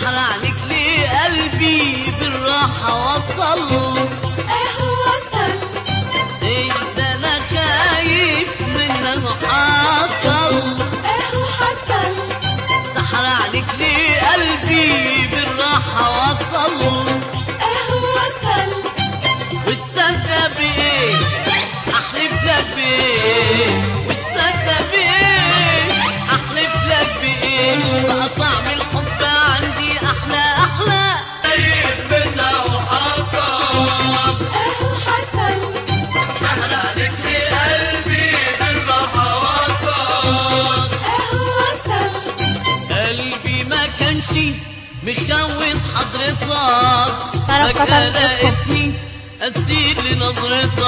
سحر عليك ليه قلبي بالراحة وصل ايه وصل ايه ده انا خايف منه حصل ايه حصل سحر عليك ليه قلبي بالراحة وصل ايه وصل وتصدق بايه احلف لك بايه وتصدق بايه احلف لك بايه بقى طعم الحب عندي احلى احلى خايف منه حصل ايه حصل سحر عليك ليه قلبي بالراحة وصل ايه وصل قلبي ما كانش مخوت حضرتك طرف فجأة قطر قصة. لقيتني أسير لنظرتك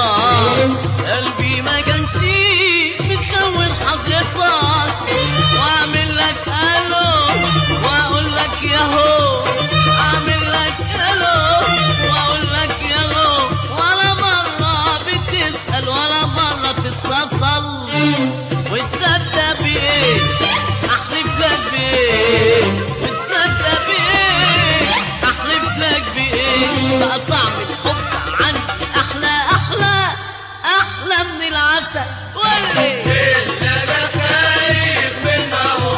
قلبي ما كانش مخوت حضرتك وأعمل لك ألو وأقول لك ياهو أعمل لك ألو وأقول لك ياهو ولا مرة بتسأل ولا مرة تتصل وتصدق بإيه أحلف لك بإيه وتصدق بإيه أحلف لك بإيه بقى طعم الحب عندي أحلى أحلى أحلى من العسل واللي أنا خايف منه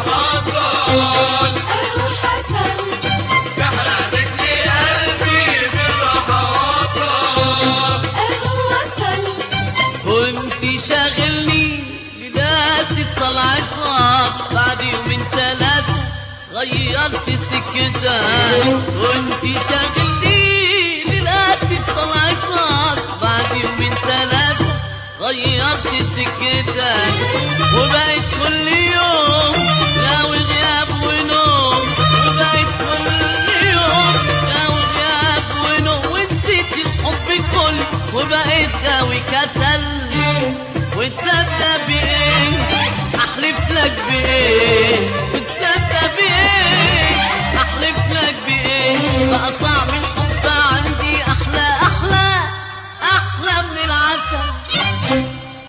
حصل ايه حصل سحر عليك لي قلبي بالراحة وصل ايه وصل كنت شاغلني ليلاتي طلعتك بعد يومين ثلاثة غيرت سكتك كنت شاغلني ليلاتي طلعتك بعد يومين ثلاثة غيرت سكتك وبقيت كل يوم لاوي غياب ونوم وبقيت كل يوم لاوي غياب ونوم ونسيت الحب كله وبقيت غاوي كسل وتصدق بايه احلف لك بايه وتصدق بايه احلف لك بايه بقى